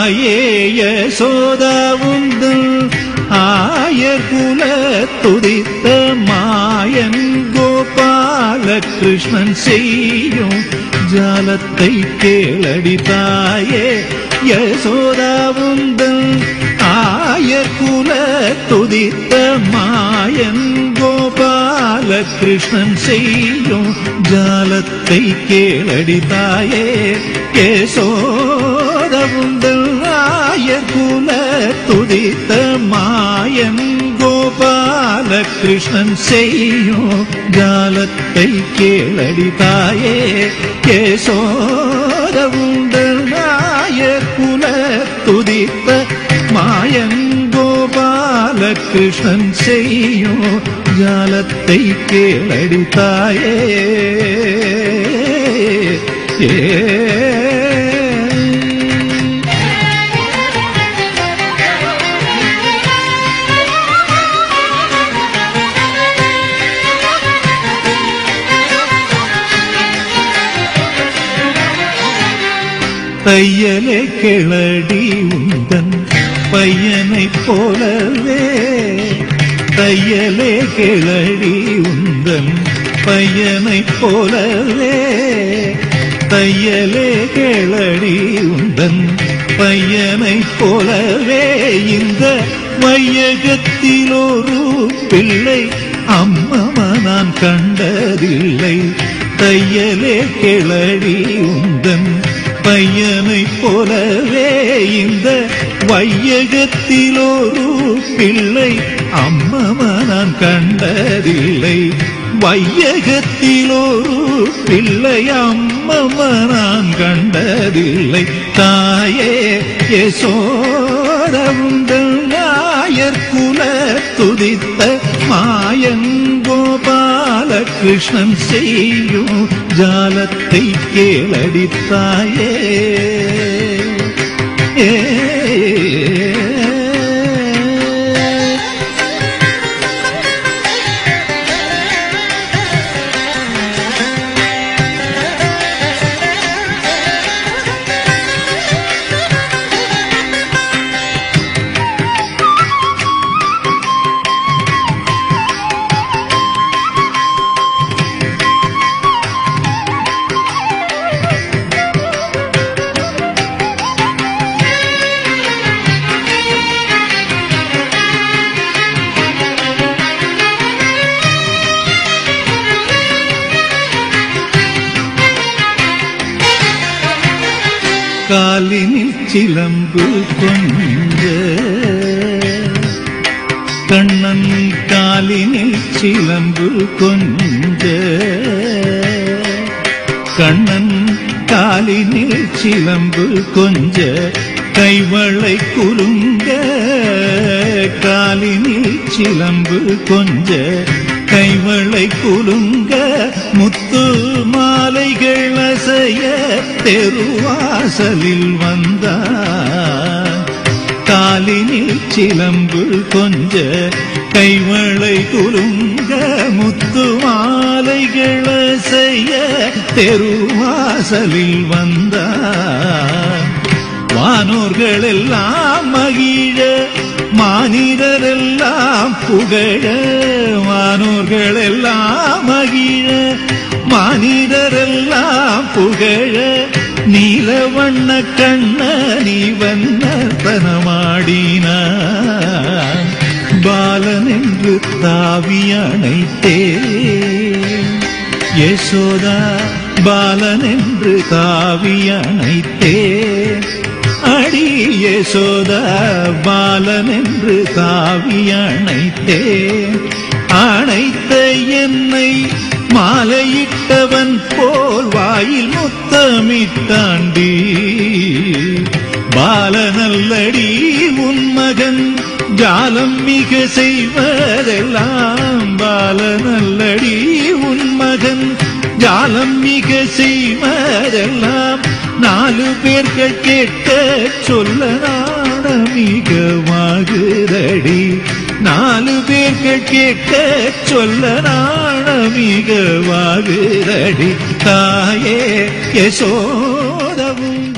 தாயே யசோதாவுந்தன் ஆயர் குல துதித்த மாயன் கோபால கிருஷ்ணன் செய்யும் ஜாலத்தை கேளடி தாயே யசோதாவுந்தன் ஆயர் குல துதித்த மாயன் கோபால கிருஷ்ணன் செய்யும் ஜாலத்தை கேளடி தாயே யசோதவுந்தல் ஆயர் குல துதித்த மாயன் கோபால கிருஷ்ணன் செய்யும் ஜாலத்தை கேளடி தாயே யசோதவுந்தல் ஆயர் குல துதித்த மாயன் கோபால கிருஷ்ணன் செய்யும் ஜாலத்தை கேளடி தாயே ஏ தையலே கிளடி உந்தன் பையனைப் போலவே தையலே கிளடி உந்தன் பையனைப் போலவே தையலே கிளடி உந்தன் பையனைப் போலவே இந்த வையகத்தில் ஒரு பிள்ளை அம்மமா நான் கண்டதில்லை தையலே கிளடி உந்தன் பையனைப் போலவே இந்த வையகத்தில் ஒரு பிள்ளை அம்மமா நான் கண்டதில்லை வையகத்தில் ஒரு பிள்ளை அம்மமா நான் கண்டதில்லை தாயே யசோதவுந்தல் நாயர் குல துதித்த மாயன் கோபால கிருஷ்ணன் செய்யும் ஜாலத்தை கேளடித்தாயே ஏ காலினில் சிலம்பு கொஞ்ச கண்ணன் காலினில் சிலம்பு கொஞ்ச கண்ணன் காலினில் சிலம்பு கொஞ்ச கைவளை குலுங்க காலினில் சிலம்பு கொஞ்ச கைவளை குலுங்க முத்து மாலைகள் அசைய தெருவாசலில் வந்தான் காலினில் சிலம்பு கொஞ்ச கைவளை குலுங்க முத்து மாலைகள் செய்ய தெருவாசலில் வந்தார் வானோர்கள் எல்லாம் மகிழ மானிடரெல்லாம் புகழ வானோர்கள் எல்லாம் மகிழ மானிடரெல்லாம் புகழ நீல வண்ண கண்ண நீ வண்ணத்தனமாடினான் பாலன் என்று தாவி அணைத்தே யசோதா பாலன் என்று தாவி அணைத்தே அடி யசோதா பாலன் என்று தாவி அணைத்தே அணைத்த என்னை மாலையிட்டவன் போல் வாயில் முத்தமிட்டாண்டி பாலநல்லடி உன் மகன் ஜாலம் மிக செய்வதெல்லாம் பாலநல்லடி உன் மகன் ஜாலம் மிக செய்வதெல்லாம் நாலு பேர்கள் கேட்க சொல்ல நாணமிகமாகுதடி நாலு பேர்கள் கேட்க சொல்ல நாணமிகமாகுதடி தாயே யசோதவும்